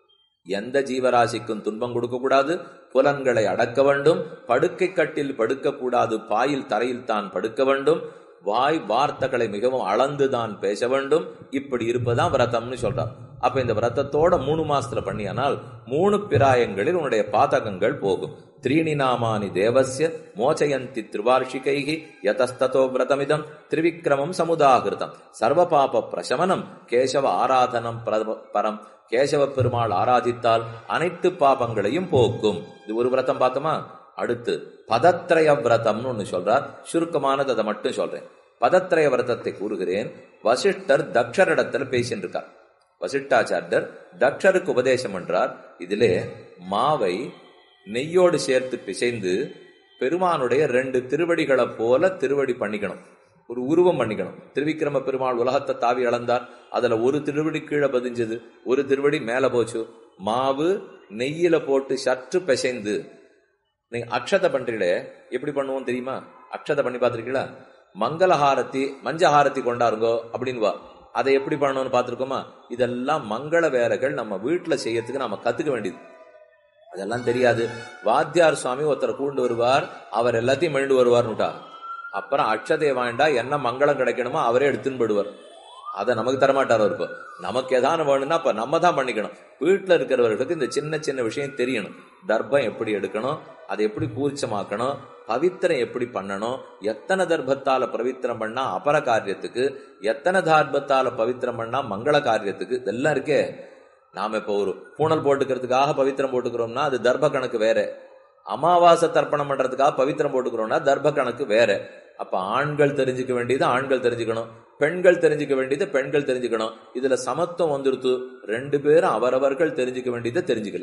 எந்த ஜீவராசிக்கும் துன்பம் கொடுக்க கூடாது புலன்களை அடக்க வேண்டும் படுக்கை கட்டில் படுக்க கூடாது பாயில் தரையில் தான் படுக்க வேண்டும் வாய் வார்த்தைகளை மிகவும் அளந்துதான் பேச வேண்டும் இப்படி இருப்பதான் விரதம்னு சொல்றார் அப்ப இந்த விரதத்தோட மூணு மாசத்துல பண்ணியானால் மூணு பிராயங்களில் உன்னுடைய பாதகங்கள் போகும் த்ரீணி நாமானி தேவசிய மோச்சயந்தி திருவார்ஷிகைகி யதஸ்ததோ விரதமிதம் திரிவிக்ரமம் சமுதாகிருதம் சர்வ பாப பிரசமனம் கேசவ ஆராதனம் பிரத- பரம் கேசவ பெருமாள் ஆராதித்தால் அனைத்து பாபங்களையும் போக்கும் இது ஒரு விரதம் பார்த்தோமா அடுத்து பதத்ரய விரதம்னு ஒண்ணு சொல்றார் சுருக்கமானது அதை மட்டும் சொல்றேன் பதத்ரய விரதத்தை கூறுகிறேன் வசிஷ்டர் தக்ஷரிடத்துல பேசிட்டு இருக்கார் வசிஷ்டாச்சாரியர் தக்ஷருக்கு உபதேசம் என்றார் இதிலே மாவை நெய்யோடு சேர்த்து பிசைந்து பெருமானுடைய ரெண்டு திருவடிகளை போல திருவடி பண்ணிக்கணும் ஒரு உருவம் பண்ணிக்கணும் திருவிக்கிரம பெருமாள் உலகத்தை தாவி அளந்தார் அதுல ஒரு திருவடி கீழே பதிஞ்சது ஒரு திருவடி மேல போச்சு மாவு நெய்யில போட்டு சற்று பிசைந்து நீங்க அக்ஷதை பண்றீங்களே எப்படி பண்ணுவோம் தெரியுமா அக்ஷதை பண்ணி பார்த்திருக்கீங்களா மங்களஹாரத்தி மஞ்சஹாரத்தி கொண்டாருங்கோ அப்படின்னு வா அதை எப்படி பண்ணணும்னு பார்த்திருக்கோமா இதெல்லாம் மங்கள வேலைகள் நம்ம வீட்டுல செய்யறதுக்கு நாம கத்துக்க வேண்டியது அதெல்லாம் தெரியாது வாத்தியார் சுவாமி ஒருத்தரை கூண்டு வருவார் அவர் எல்லாத்தையும் மெண்டு வருவார்னுட்டா அப்புறம் அக்ஷதையை வாண்டா என்ன மங்களம் கிடைக்கணுமோ அவரே எடுத்துன்னு போடுவார் அதை நமக்கு தரமாட்டார் அவர் இப்போ நமக்கு எதான வேணும்னா அப்ப நம்ம தான் பண்ணிக்கணும் வீட்டுல இருக்கிறவர்களுக்கு இந்த சின்ன சின்ன விஷயம் தெரியணும் தர்ப்பம் எப்படி எடுக்கணும் அதை எப்படி கூர்ச்சமாக்கணும் பவித்திரம் எப்படி பண்ணணும் எத்தனை தர்ப்பத்தால பவித்திரம் பண்ணா அபர காரியத்துக்கு எத்தனை தார்ப்பத்தால பவித்திரம் பண்ணா மங்கள காரியத்துக்கு இதெல்லாம் இருக்கே நாம இப்போ ஒரு பூணல் போட்டுக்கிறதுக்காக பவித்திரம் போட்டுக்கிறோம்னா அது தர்ப்ப கணக்கு வேற அமாவாசை தர்ப்பணம் பண்றதுக்காக பவித்திரம் போட்டுக்கிறோம்னா தர்ப்ப கணக்கு வேற அப்ப ஆண்கள் தெரிஞ்சுக்க வேண்டியது ஆண்கள் தெரிஞ்சுக்கணும் பெண்கள் தெரிஞ்சுக்க வேண்டியது பெண்கள் தெரிஞ்சுக்கணும் இதுல சமத்துவம் வந்துருத்து ரெண்டு பேரும் அவரவர்கள் தெரிஞ்சுக்க வேண்டியதை தெரிஞ்சுக்கல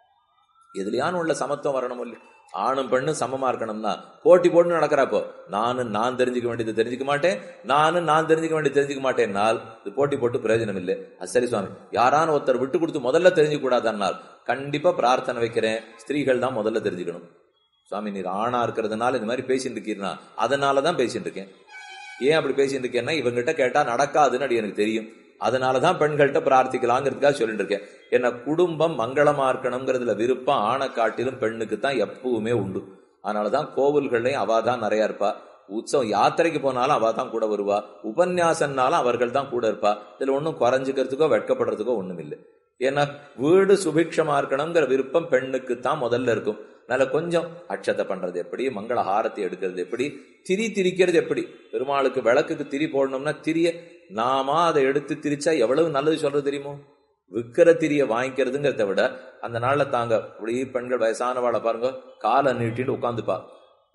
எதுலயானு உள்ள சமத்துவம் வரணும் இல்லையா ஆணும் பெண்ணும் சமமா இருக்கணும்னா போட்டி போட்டு நடக்கிறப்போ நானும் நான் தெரிஞ்சுக்க வேண்டியது தெரிஞ்சுக்க மாட்டேன் நானும் நான் தெரிஞ்சுக்க வேண்டியது தெரிஞ்சுக்க மாட்டேன்னால் இது போட்டி போட்டு பிரயோஜனம் இல்லை அது சரி சுவாமி யாரான ஒருத்தர் விட்டு கொடுத்து முதல்ல தெரிஞ்சுக்க கூடாதன்னால் கண்டிப்பா பிரார்த்தனை வைக்கிறேன் ஸ்திரீகள் தான் முதல்ல தெரிஞ்சுக்கணும் சுவாமி நீர் ஆணா இருக்கிறதுனால இந்த மாதிரி பேசிட்டு இருக்கீர்னா அதனாலதான் பேசிட்டு இருக்கேன் ஏன் அப்படி பேசிட்டு இருக்கேன்னா இவங்கிட்ட கேட்டா நடக்காதுன்னு அது எனக்கு தெரியும் அதனாலதான் பெண்கள்கிட்ட பிரார்த்திக்கலாங்கிறதுக்காக சொல்லிட்டு இருக்கேன் என்ன குடும்பம் மங்களமா இருக்கணுங்கிறதுல விருப்பம் ஆணை காட்டிலும் பெண்ணுக்கு தான் எப்பவுமே உண்டு அதனாலதான் கோவில்கள்லயும் அவ தான் நிறைய இருப்பா உற்சவம் யாத்திரைக்கு போனாலும் அவ தான் கூட வருவா உபன்யாசம்னாலும் அவர்கள் தான் கூட இருப்பா இதுல ஒன்றும் குறைஞ்சுக்கிறதுக்கோ வெட்கப்படுறதுக்கோ ஒண்ணும் இல்லை ஏன்னா வீடு சுபிக்ஷமா இருக்கணுங்கிற விருப்பம் பெண்ணுக்கு தான் முதல்ல இருக்கும் அதனால கொஞ்சம் அட்சத்தை பண்றது எப்படி மங்கள ஹாரத்தை எடுக்கிறது எப்படி திரி திரிக்கிறது எப்படி பெருமாளுக்கு விளக்குக்கு திரி போடணும்னா திரிய நாம அதை எடுத்து திரிச்சா எவ்வளவு நல்லது சொல்றது தெரியுமோ விக்கிற திரிய வாங்கிக்கிறதுங்கிறத விட அந்த நாள்ல தாங்க இப்படி பெண்கள் வயசானவாளை பாருங்க காலை நீட்டிட்டு உட்காந்துப்பா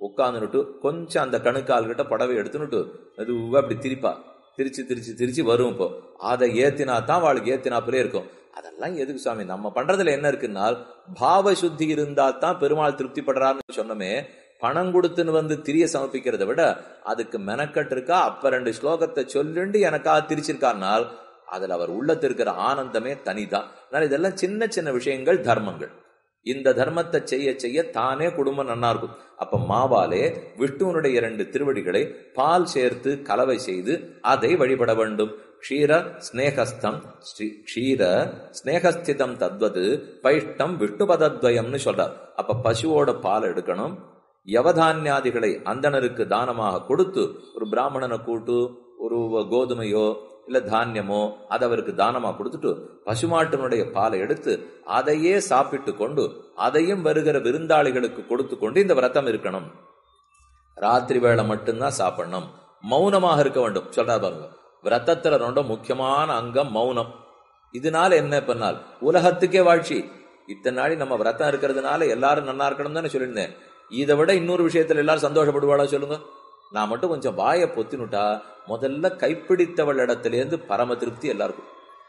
உட்காந்துட்டு கொஞ்சம் அந்த கணுக்கால் கிட்ட புடவை எடுத்துனுட்டு மெதுவா அப்படி திரிப்பா திரிச்சு திரிச்சு திரிச்சு வரும் இப்போ அதை ஏத்தினா தான் அவளுக்கு ஏத்தினாப்புலே இருக்கும் அதெல்லாம் எதுக்கு சுவாமி நம்ம பண்றதுல என்ன இருக்குன்னா பாவ சுத்தி இருந்தா தான் பெருமாள் திருப்தி படுறாருன்னு சொன்னோமே பணம் கொடுத்துன்னு வந்து திரிய சமர்ப்பிக்கிறத விட அதுக்கு மெனக்கட்டு இருக்கா அப்ப ரெண்டு ஸ்லோகத்தை சொல்லிண்டு எனக்கா திரிச்சிருக்காருனால் அதுல அவர் உள்ளத்து இருக்கிற ஆனந்தமே தனிதான் அதனால இதெல்லாம் சின்ன சின்ன விஷயங்கள் தர்மங்கள் இந்த தர்மத்தை செய்ய செய்ய தானே குடும்பம் நன்னா இருக்கும் அப்ப மாவாலே விஷ்ணுவனுடைய இரண்டு திருவடிகளை பால் சேர்த்து கலவை செய்து அதை வழிபட வேண்டும் க்ஷீர ஸ்னேகஸ்தம் ஸ்ரீ க்ஷீர ஸ்னேகஸ்திதம் தத்வது பைஷ்டம் விஷ்ணு பதத்வயம்னு சொல்றார் அப்ப பசுவோட பால் எடுக்கணும் யவதானியாதிகளை அந்தணருக்கு தானமாக கொடுத்து ஒரு பிராமணனை கூட்டு ஒரு கோதுமையோ இல்ல தானியமோ அதை அவருக்கு தானமா கொடுத்துட்டு பசுமாட்டினுடைய பாலை எடுத்து அதையே சாப்பிட்டு கொண்டு அதையும் வருகிற விருந்தாளிகளுக்கு கொடுத்து கொண்டு இந்த விரதம் இருக்கணும் ராத்திரி வேளை மட்டும்தான் சாப்பிடணும் மௌனமாக இருக்க வேண்டும் சொல்றா பாருங்க விரதத்துல ரொம்ப முக்கியமான அங்கம் மௌனம் இதனால என்ன பண்ணால் உலகத்துக்கே வாழ்ச்சி இத்தனை நாளி நம்ம விரதம் இருக்கிறதுனால எல்லாரும் நல்லா இருக்கணும் தானே சொல்லியிருந்தேன் இதை விட இன்னொரு விஷயத்துல எல்லாரும் சந்தோஷப்படுவாளா சொல்லுங்க நான் மட்டும் கொஞ்சம் வாயை பொத்தினுட்டா முதல்ல கைப்பிடித்தவள் இடத்திலேருந்து பரம திருப்தி எல்லாருக்கும்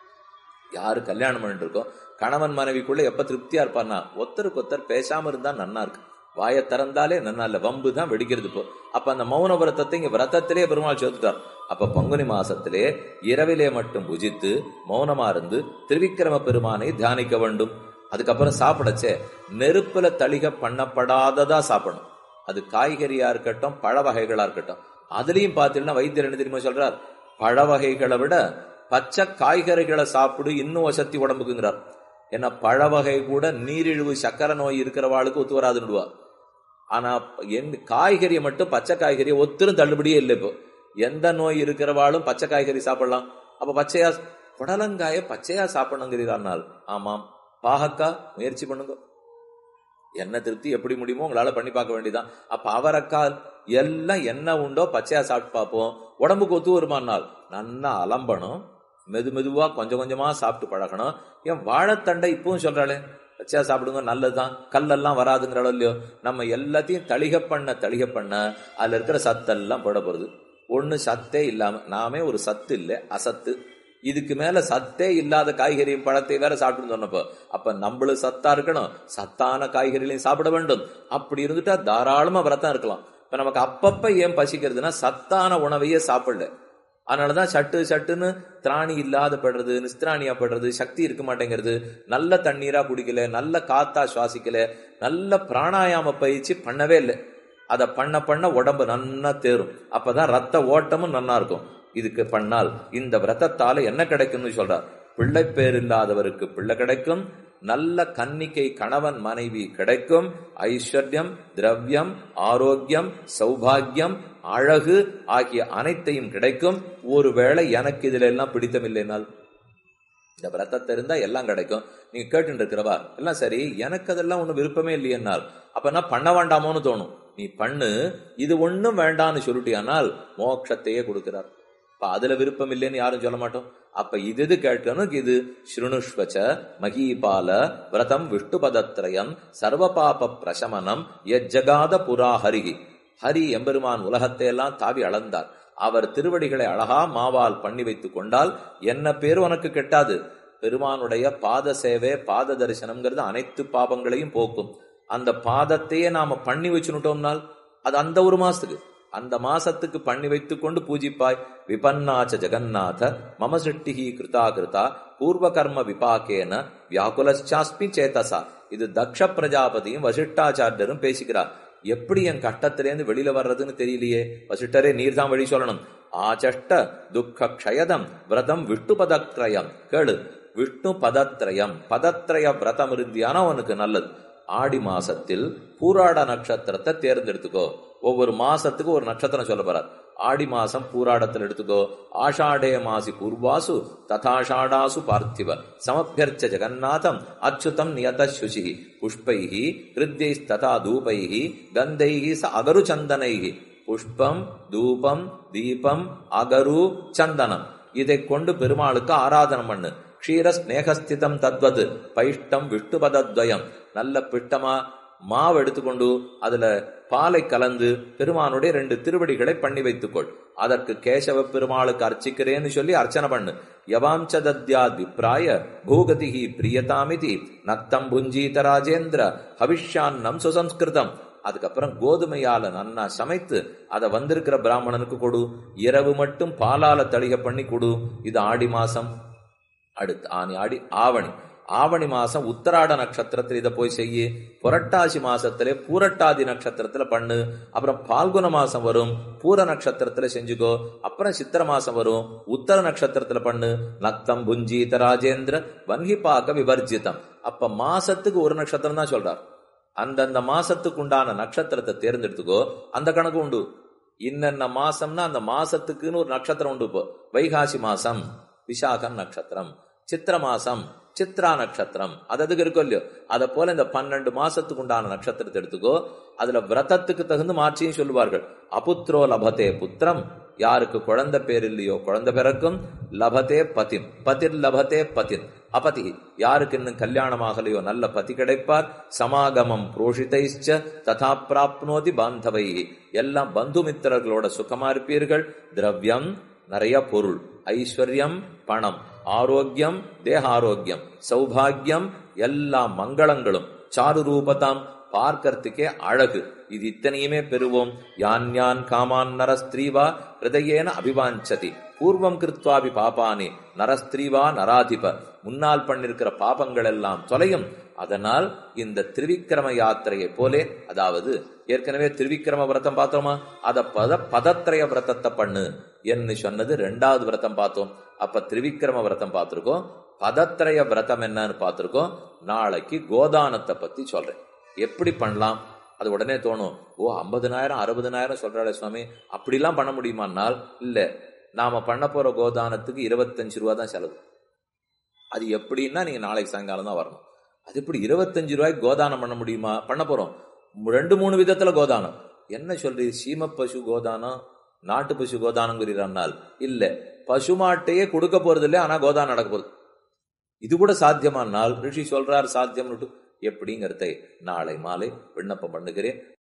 யாரு கல்யாணம் பண்ணிட்டு இருக்கோம் கணவன் மனைவிக்குள்ள எப்ப திருப்தியா இருப்பார்னா ஒருத்தருக்கு ஒருத்தர் பேசாம இருந்தா நன்னா இருக்கு வாயை திறந்தாலே நன்னா இல்ல வம்பு தான் வெடிக்கிறது இப்போ அப்ப அந்த மௌன விரதத்தை இங்க விரதத்திலே பெருமாள் சேர்த்துட்டார் அப்ப பங்குனி மாசத்திலே இரவிலே மட்டும் புஜித்து மௌனமா இருந்து திருவிக்கிரம பெருமானை தியானிக்க வேண்டும் அதுக்கப்புறம் சாப்பிடச்சே நெருப்புல தளிக பண்ணப்படாததா சாப்பிடணும் அது காய்கறியா இருக்கட்டும் பழ வகைகளா இருக்கட்டும் அதுலயும் பாத்தீங்கன்னா வைத்தியர் என்ன தெரியுமா சொல்றார் பழ வகைகளை விட பச்சை காய்கறிகளை சாப்பிடு இன்னும் வசதி உடம்புக்குங்கிறார் ஏன்னா பழ வகை கூட நீரிழிவு சக்கரை நோய் இருக்கிறவாளுக்கு ஒத்து வராதுன்னுடுவா ஆனா என் காய்கறியை மட்டும் பச்சை காய்கறியை ஒத்துரும் தள்ளுபடியே இல்லை இப்போ எந்த நோய் இருக்கிறவாளும் பச்சை காய்கறி சாப்பிடலாம் அப்ப பச்சையா புடலங்காய பச்சையா சாப்பிடணுங்கிறார்கள் ஆமாம் பாகக்கா முயற்சி பண்ணுங்க என்ன திருப்தி எப்படி முடியுமோ உங்களால பண்ணி பார்க்க வேண்டியதான் அப்ப அவரைக்கால் எல்லாம் என்ன உண்டோ பச்சையா சாப்பிட்டு பார்ப்போம் உடம்புக்கு ஒத்து வருமானால் நன்னா அலம்பணும் மெது மெதுவா கொஞ்சம் கொஞ்சமா சாப்பிட்டு பழகணும் ஏன் வாழைத்தண்டை இப்பவும் சொல்றாளே பச்சையா சாப்பிடுங்க நல்லதுதான் கல்லெல்லாம் வராதுங்கிறாளோ இல்லையோ நம்ம எல்லாத்தையும் தளிக பண்ண தளிக பண்ண அதுல இருக்கிற சத்தெல்லாம் போட போறது ஒண்ணு சத்தே இல்லாம நாமே ஒரு சத்து இல்லை அசத்து இதுக்கு மேல சத்தே இல்லாத காய்கறியும் பழத்தை வேற சாப்பிட்டு சொன்னப்போ அப்ப நம்மளும் சத்தா இருக்கணும் சத்தான காய்கறிகளையும் சாப்பிட வேண்டும் அப்படி இருந்துட்டா தாராளமா விரதம் இருக்கலாம் இப்ப நமக்கு அப்பப்ப ஏன் பசிக்கிறதுனா சத்தான உணவையே சாப்பிடல அதனாலதான் சட்டு சட்டுன்னு திராணி இல்லாத படுறது நிஸ்திராணியா படுறது சக்தி இருக்க மாட்டேங்கிறது நல்ல தண்ணீரா குடிக்கல நல்ல காத்தா சுவாசிக்கல நல்ல பிராணாயாம பயிற்சி பண்ணவே இல்லை அதை பண்ண பண்ண உடம்பு நன்னா தேரும் அப்பதான் ரத்த ஓட்டமும் நன்னா இருக்கும் இதுக்கு பண்ணால் இந்த விரதத்தால என்ன கிடைக்கும்னு சொல்றார் பிள்ளை பேர் இல்லாதவருக்கு பிள்ளை கிடைக்கும் நல்ல கன்னிக்கை கணவன் மனைவி கிடைக்கும் ஐஸ்வர்யம் திரவியம் ஆரோக்கியம் சௌபாகியம் அழகு ஆகிய அனைத்தையும் கிடைக்கும் ஒருவேளை எனக்கு இதுல எல்லாம் பிடித்தமில்லைனால் இந்த விரதத்தை இருந்தா எல்லாம் கிடைக்கும் நீங்க கேட்டு இருக்கிறவா எல்லாம் சரி எனக்கு அதெல்லாம் ஒண்ணு விருப்பமே இல்லையென்னால் அப்ப என்ன பண்ண வேண்டாமோன்னு தோணும் நீ பண்ணு இது ஒண்ணும் வேண்டான்னு சொல்லிட்டியானால் மோட்சத்தையே கொடுக்கிறார் இப்ப அதுல விருப்பம் இல்லைன்னு யாரும் சொல்ல மாட்டோம் அப்ப இது எது கேட்கணும் இது ஸ்ருணுஷ்வச்ச மகீபால விரதம் விஷ்ணு பதத்ரயம் சர்வ பாப பிரசமனம் எஜ்ஜகாத புரா ஹரிகி ஹரி எம்பெருமான் உலகத்தை எல்லாம் தாவி அளந்தார் அவர் திருவடிகளை அழகா மாவால் பண்ணி வைத்துக் கொண்டால் என்ன பேர் உனக்கு கெட்டாது பெருமானுடைய பாத சேவை பாத தரிசனம்ங்கிறது அனைத்து பாபங்களையும் போக்கும் அந்த பாதத்தையே நாம பண்ணி வச்சுட்டோம்னால் அது அந்த ஒரு மாசத்துக்கு அந்த மாசத்துக்கு பண்ணி வைத்துக் கொண்டு பூஜிப்பாய் விபன்னாச்ச ஜெகநாத மம சிருஷ்டிஹி கிருதா கிருதா பூர்வ கர்ம விபாக்கேன வியாக்குலச்சாஸ்மி சேதசா இது தக்ஷ பிரஜாபதியும் வசிஷ்டாச்சாரியரும் பேசிக்கிறார் எப்படி என் கட்டத்திலேருந்து வெளியில வர்றதுன்னு தெரியலையே வசிஷ்டரே நீர் தான் வழி சொல்லணும் ஆச்சஷ்ட துக்க க்ஷயதம் விரதம் விஷ்ணு பதத்ரயம் கேளு விஷ்ணு பதத்ரயம் பதத்ரய விரதம் இருந்தியானா உனக்கு நல்லது ஆடி மாசத்தில் பூராட நட்சத்திரத்தை தேர்ந்தெடுத்துக்கோ ஒவ்வொரு மாசத்துக்கு ஒரு நட்சத்திரம் சொல்ல போறார் ஆடி மாசம் பூராடத்தில் எடுத்துக்கோ ஆஷாடே மாசி பூர்வாசு ததாஷாடாசு பார்த்திவ சமபியர்ச்ச ஜெகநாதம் அச்சுதம் நியத சுசி புஷ்பைஹி ஹிருத்யைஸ்ததா தூபைஹி கந்தைஹி ச அகரு சந்தனைஹி புஷ்பம் தூபம் தீபம் அகரு சந்தனம் இதை கொண்டு பெருமாளுக்கு ஆராதனம் பண்ணு க்ஷீர ஸ்நேகஸ்திதம் தத்வது பைஷ்டம் விஷ்ணு பதத்வயம் நல்ல பிட்டமா மாவு எடுத்துக்கொண்டு அதுல பாலை கலந்து பெருமானுடைய ரெண்டு திருவடிகளை பண்ணி வைத்துக்கொள் அதற்கு கேசவ பெருமாளுக்கு அர்ச்சிக்கிறேன்னு சொல்லி அர்ச்சனை பண்ணு யவாம்ச தத்யாத் விப்ராய பூகதிஹி பிரியதாமிதி நக்தம் புஞ்சீத ராஜேந்திர ஹவிஷ்யான்னம் சுசம்ஸ்கிருதம் அதுக்கப்புறம் கோதுமையால நன்னா சமைத்து அதை வந்திருக்கிற பிராமணனுக்கு கொடு இரவு மட்டும் பாலால தளிக பண்ணி கொடு இது ஆடி மாசம் அடுத்து ஆனி ஆடி ஆவணி ஆவணி மாசம் உத்தராட நட்சத்திரத்துல இதை போய் செய்யு புரட்டாசி மாசத்திலே பூரட்டாதி நட்சத்திரத்துல பண்ணு அப்புறம் பால்குன மாசம் வரும் பூர நட்சத்திரத்துல செஞ்சுக்கோ அப்புறம் சித்திர மாசம் வரும் உத்தர நட்சத்திரத்துல பண்ணு நக்தம் புஞ்சீத ராஜேந்திர வன்கி பாக்க விவர்ஜிதம் அப்ப மாசத்துக்கு ஒரு நட்சத்திரம் தான் சொல்றார் அந்தந்த மாசத்துக்கு உண்டான நட்சத்திரத்தை தேர்ந்தெடுத்துக்கோ அந்த கணக்கு உண்டு இன்னென்ன மாசம்னா அந்த மாசத்துக்குன்னு ஒரு நட்சத்திரம் உண்டு இப்போ வைகாசி மாசம் விசாகம் நட்சத்திரம் சித்திர மாசம் சித்ரா நட்சத்திரம் அது அதுக்கு இருக்கும் இல்லையோ அதை போல இந்த பன்னெண்டு மாசத்துக்கு உண்டான நட்சத்திரத்தை எடுத்துக்கோ அதுல விரதத்துக்கு தகுந்த மாற்றியும் சொல்லுவார்கள் அபுத்ரோ லபதே புத்திரம் யாருக்கு குழந்தை பேர் இல்லையோ குழந்தை பிறக்கும் லபதே பதிம் பதிர் லபதே பதின் அபதி யாருக்கு இன்னும் கல்யாணம் ஆகலையோ நல்ல பதி கிடைப்பார் சமாகமம் புரோஷிதைச்ச ததா பிராப்னோதி பாந்தவை எல்லாம் பந்து மித்திரர்களோட சுகமா இருப்பீர்கள் திரவியம் நிறைய பொருள் ஐஸ்வர்யம் பணம் ஆரோக்கியம் தேக ஆரோக்கியம் சௌபாகியம் எல்லா மங்களங்களும் சாரு ரூபதாம் பார்க்கறதுக்கே அழகு இது இத்தனையுமே பெறுவோம் யான் யான் காமான் நரஸ்திரீவா ஹிருதயேன அபிவாஞ்சதி பூர்வம் கிருத்வாபி பாபானி நரஸ்திரீவா நராதிப முன்னால் பண்ணிருக்கிற பாபங்கள் எல்லாம் தொலையும் அதனால் இந்த திருவிக்கிரம யாத்திரையை போலே அதாவது ஏற்கனவே திருவிக்கிரம விரதம் பார்த்தோமா அத பத பதத்திரய விரதத்தை பண்ணு என்று சொன்னது ரெண்டாவது விரதம் பார்த்தோம் அப்ப திருவிக்கிரம விரதம் பார்த்திருக்கோம் பதத்திரய விரதம் என்னன்னு பார்த்திருக்கோம் நாளைக்கு கோதானத்தை பத்தி சொல்றேன் எப்படி பண்ணலாம் அது உடனே தோணும் ஓ ஐம்பதுனாயிரம் அறுபதுனாயிரம் சொல்றாளே சுவாமி அப்படிலாம் பண்ண முடியுமானால் இல்ல நாம பண்ண போற கோதானத்துக்கு இருபத்தஞ்சு ரூபா தான் செலவு அது எப்படின்னா நீங்க நாளைக்கு சாயங்காலம் தான் வரணும் அது எப்படி இருபத்தஞ்சு ரூபாய்க்கு கோதானம் பண்ண முடியுமா பண்ண போறோம் ரெண்டு மூணு விதத்துல கோதானம் என்ன சொல்றீ சீம பசு கோதானம் நாட்டு பசு கோதானங்கிறீர்கள் இல்ல பசுமாட்டையே கொடுக்க போறது இல்லை ஆனா கோதானம் நடக்க போகுது இது கூட சாத்தியமானால் ரிஷி சொல்றார் சாத்தியம்னுட்டு எப்படிங்கிறதை நாளை மாலை விண்ணப்பம் பண்ணுகிறேன்